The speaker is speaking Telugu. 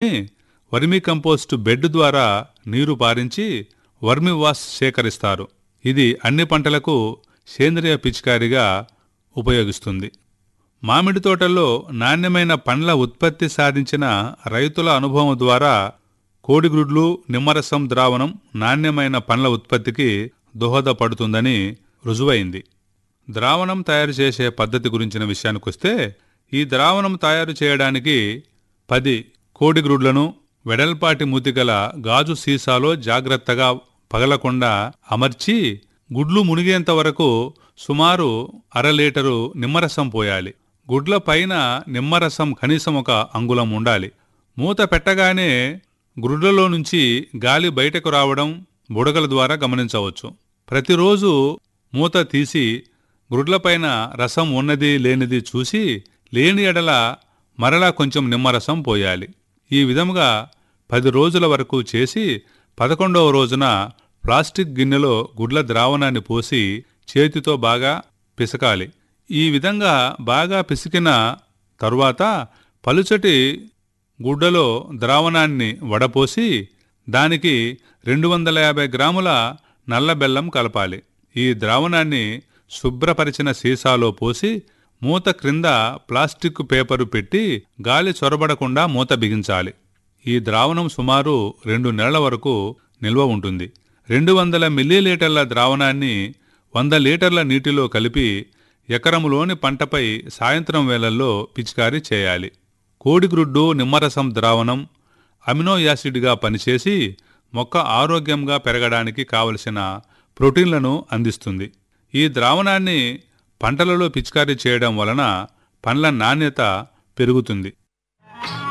తీసుకొని వర్మీ కంపోస్ట్ బెడ్ ద్వారా నీరు పారించి వర్మి వాష్ సేకరిస్తారు ఇది అన్ని పంటలకు సేంద్రియ పిచికారిగా ఉపయోగిస్తుంది మామిడి తోటల్లో నాణ్యమైన పండ్ల ఉత్పత్తి సాధించిన రైతుల అనుభవం ద్వారా కోడిగ్రుడ్లు నిమ్మరసం ద్రావణం నాణ్యమైన పండ్ల ఉత్పత్తికి దోహదపడుతుందని రుజువైంది ద్రావణం తయారు చేసే పద్ధతి గురించిన విషయానికొస్తే ఈ ద్రావణం తయారు చేయడానికి పది కోడిగ్రుడ్లను వెడల్పాటి మూతిగల గాజు సీసాలో జాగ్రత్తగా పగలకుండా అమర్చి గుడ్లు మునిగేంత వరకు సుమారు అర లీటరు నిమ్మరసం పోయాలి గుడ్ల పైన నిమ్మరసం కనీసం ఒక అంగుళం ఉండాలి మూత పెట్టగానే గుడ్లలో నుంచి గాలి బయటకు రావడం బుడగల ద్వారా గమనించవచ్చు ప్రతిరోజు మూత తీసి గుడ్లపైన రసం ఉన్నది లేనిది చూసి లేని ఎడల మరలా కొంచెం నిమ్మరసం పోయాలి ఈ విధముగా పది రోజుల వరకు చేసి పదకొండవ రోజున ప్లాస్టిక్ గిన్నెలో గుడ్ల ద్రావణాన్ని పోసి చేతితో బాగా పిసకాలి ఈ విధంగా బాగా పిసికిన తరువాత పలుచటి గుడ్డలో ద్రావణాన్ని వడపోసి దానికి రెండు వందల యాభై గ్రాముల నల్ల బెల్లం కలపాలి ఈ ద్రావణాన్ని శుభ్రపరిచిన సీసాలో పోసి మూత క్రింద ప్లాస్టిక్ పేపరు పెట్టి గాలి చొరబడకుండా మూత బిగించాలి ఈ ద్రావణం సుమారు రెండు నెలల వరకు నిల్వ ఉంటుంది రెండు వందల మిల్లీలీటర్ల ద్రావణాన్ని వంద లీటర్ల నీటిలో కలిపి ఎకరములోని పంటపై సాయంత్రం వేళల్లో పిచికారీ చేయాలి కోడిగ్రుడ్డు నిమ్మరసం ద్రావణం అమినో యాసిడ్గా పనిచేసి మొక్క ఆరోగ్యంగా పెరగడానికి కావలసిన ప్రోటీన్లను అందిస్తుంది ఈ ద్రావణాన్ని పంటలలో పిచికారీ చేయడం వలన పండ్ల నాణ్యత పెరుగుతుంది